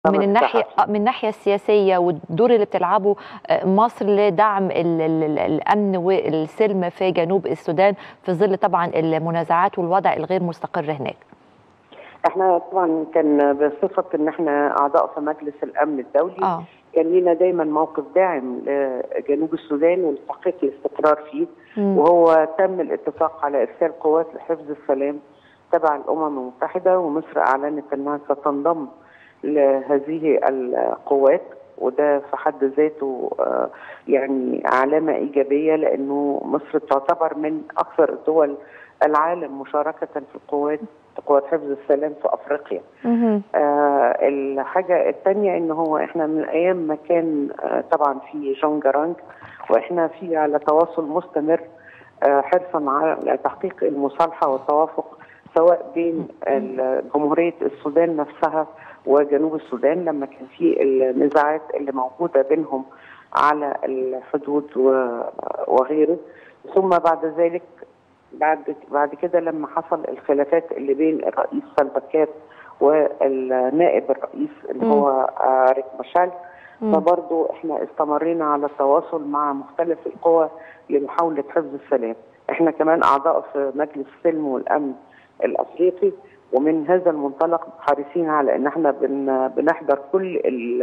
من الناحيه من الناحيه السياسيه والدور اللي بتلعبه مصر لدعم ال ال الامن والسلم في جنوب السودان في ظل طبعا المنازعات والوضع الغير مستقر هناك. احنا طبعا كان بصفه ان احنا اعضاء في مجلس الامن الدولي آه. كان لنا دايما موقف داعم لجنوب السودان ولتحقيق الاستقرار فيه م. وهو تم الاتفاق على ارسال قوات لحفظ السلام تبع الامم المتحده ومصر اعلنت انها ستنضم لهذه القوات وده في حد ذاته يعني علامه ايجابيه لانه مصر تعتبر من اكثر دول العالم مشاركه في القوات قوات حفظ السلام في افريقيا. آه الحاجه الثانيه ان هو احنا من ايام ما كان آه طبعا في جون جرانج واحنا في على تواصل مستمر آه حرصا على تحقيق المصالحه والتوافق سواء بين جمهوريه السودان نفسها وجنوب السودان لما كان في النزاعات اللي موجوده بينهم على الحدود وغيره ثم بعد ذلك بعد بعد كده لما حصل الخلافات اللي بين الرئيس سلفاكير والنائب الرئيس اللي هو ريك مشال فبرضه احنا استمرينا على التواصل مع مختلف القوى لمحاوله حفظ السلام. احنا كمان اعضاء في مجلس السلم والامن الافريقي ومن هذا المنطلق حريصين على ان احنا بن بنحضر كل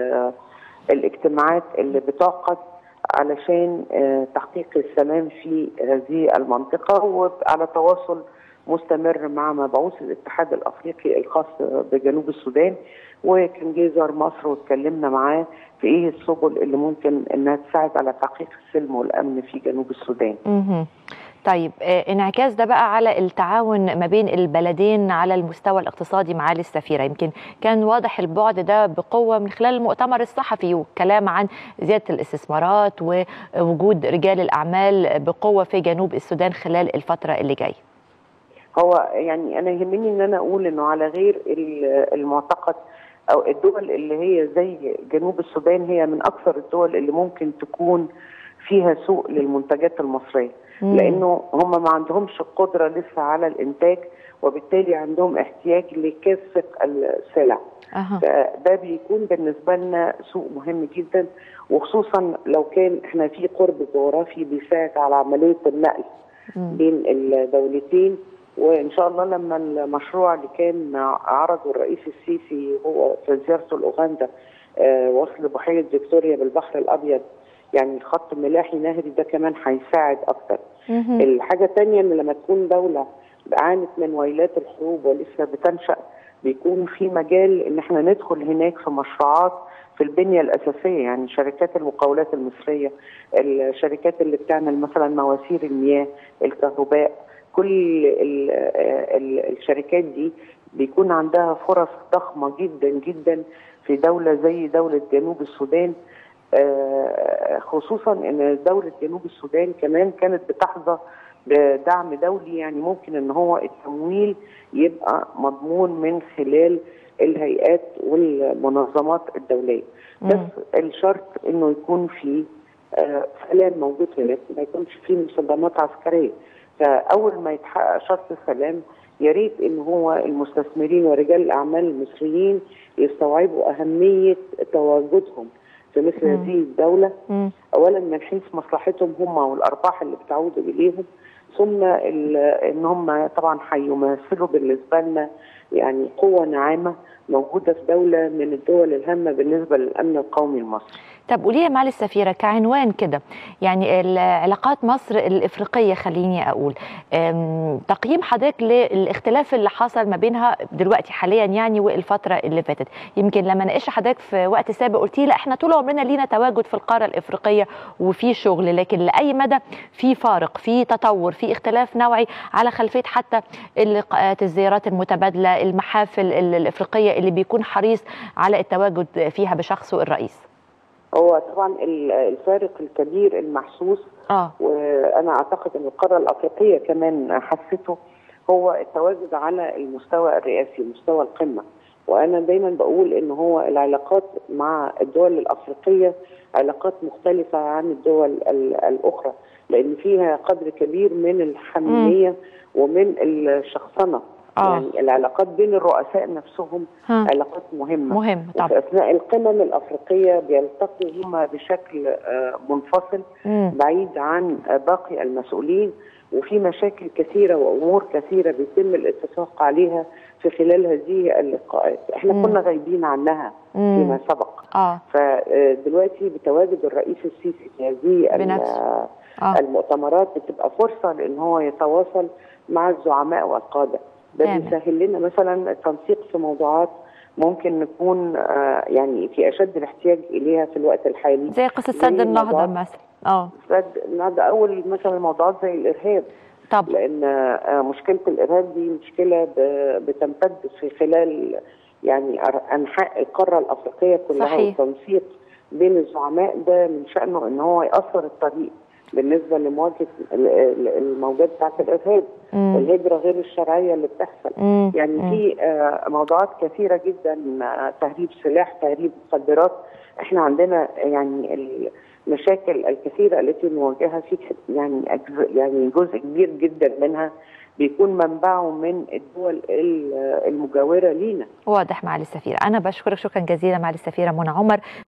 الاجتماعات اللي بتعقد علشان تحقيق السلام في هذه المنطقة وعلى تواصل مستمر مع مبعوث الاتحاد الافريقي الخاص بجنوب السودان وكان جه زار مصر واتكلمنا معاه في ايه السبل اللي ممكن انها تساعد على تحقيق السلم والامن في جنوب السودان. طيب انعكاس ده بقى على التعاون ما بين البلدين على المستوى الاقتصادي معالي السفيره يمكن كان واضح البعد ده بقوه من خلال المؤتمر الصحفي والكلام عن زياده الاستثمارات ووجود رجال الاعمال بقوه في جنوب السودان خلال الفتره اللي جايه. هو يعني انا يهمني ان انا اقول انه على غير المعتقد او الدول اللي هي زي جنوب السودان هي من اكثر الدول اللي ممكن تكون فيها سوق للمنتجات المصريه لانه هم ما عندهمش القدره لسه على الانتاج وبالتالي عندهم احتياج لكافه السلع أه. ده بيكون بالنسبه لنا سوق مهم جدا وخصوصا لو كان احنا في قرب جغرافي بيساعد على عمليه النقل مم. بين الدولتين وان شاء الله لما المشروع اللي كان عرضه الرئيس السيسي هو في زيارته لاوغندا آه وصل بحيره فيكتوريا بالبحر الابيض يعني خط ملاحي نهري ده كمان هيساعد اكتر الحاجه الثانيه ان لما تكون دوله عانت من ويلات الحروب ولسه بتنشا بيكون في مجال ان احنا ندخل هناك في مشروعات في البنيه الاساسيه يعني شركات المقاولات المصريه الشركات اللي بتعمل مثلا مواسير المياه الكهرباء كل ال ال الشركات دي بيكون عندها فرص ضخمه جدا جدا في دوله زي دوله جنوب السودان خصوصا ان دوله جنوب السودان كمان كانت بتحظى بدعم دولي يعني ممكن ان هو التمويل يبقى مضمون من خلال الهيئات والمنظمات الدوليه بس الشرط انه يكون في سلام موجود هناك ما يكونش في مصدمات عسكريه فاول ما يتحقق شرط السلام يا ريت ان هو المستثمرين ورجال الاعمال المصريين يستوعبوا اهميه تواجدهم في مثل مم. هذه الدوله مم. اولا من حيث مصلحتهم هم والارباح اللي بتعود اليهم ثم ان هم طبعا هيمثلوا بالنسبه لنا يعني قوه ناعمه موجوده في دوله من الدول الهامه بالنسبه للامن القومي المصري. طب قولي يا معالي السفيرة كعنوان كده يعني علاقات مصر الإفريقية خليني أقول تقييم حضرتك للاختلاف اللي حصل ما بينها دلوقتي حاليا يعني والفترة اللي فاتت يمكن لما ناقشت حضرتك في وقت سابق قلتي لا احنا طول عمرنا لينا تواجد في القارة الإفريقية وفي شغل لكن لأي مدى في فارق في تطور في اختلاف نوعي على خلفية حتى اللقاءات الزيارات المتبادلة المحافل الإفريقية اللي بيكون حريص على التواجد فيها بشخصه الرئيس هو طبعا الفارق الكبير المحسوس آه. وانا اعتقد ان القاره الافريقيه كمان حسته هو التواجد على المستوى الرئاسي مستوى القمه وانا دايما بقول ان هو العلاقات مع الدول الافريقيه علاقات مختلفه عن الدول الاخرى لان فيها قدر كبير من الحميميه ومن الشخصنه آه. يعني العلاقات بين الرؤساء نفسهم ها. علاقات مهمه مهم طبعا وفي اثناء القمم الافريقيه بيلتقوا هم بشكل منفصل مم. بعيد عن باقي المسؤولين وفي مشاكل كثيره وامور كثيره بيتم الاتفاق عليها في خلال هذه اللقاءات احنا مم. كنا غايبين عنها مم. فيما سبق آه. فدلوقتي بتواجد الرئيس السيسي في هذه آه. المؤتمرات بتبقى فرصه لان هو يتواصل مع الزعماء والقاده ده بيسهل لنا مثلا التنسيق في موضوعات ممكن نكون آه يعني في اشد الاحتياج اليها في الوقت الحالي زي قصه سد النهضه مثلا اه سد النهضه اول مثلا موضوعات زي الارهاب طب لان آه مشكله الارهاب دي مشكله بتمتد في خلال يعني انحاء القاره الافريقيه كلها صحيح. والتنسيق بين الزعماء ده من شانه ان هو ياثر الطريق بالنسبه لمواجهه الموجات بتاعت الارهاب مم. الهجره غير الشرعيه اللي بتحصل مم. يعني مم. في موضوعات كثيره جدا تهريب سلاح تهريب مخدرات احنا عندنا يعني المشاكل الكثيره التي نواجهها في يعني يعني جزء كبير جدا منها بيكون منبعه من الدول المجاوره لينا واضح معالي السفيره انا بشكرك شكرا جزيلا معالي السفيره منى عمر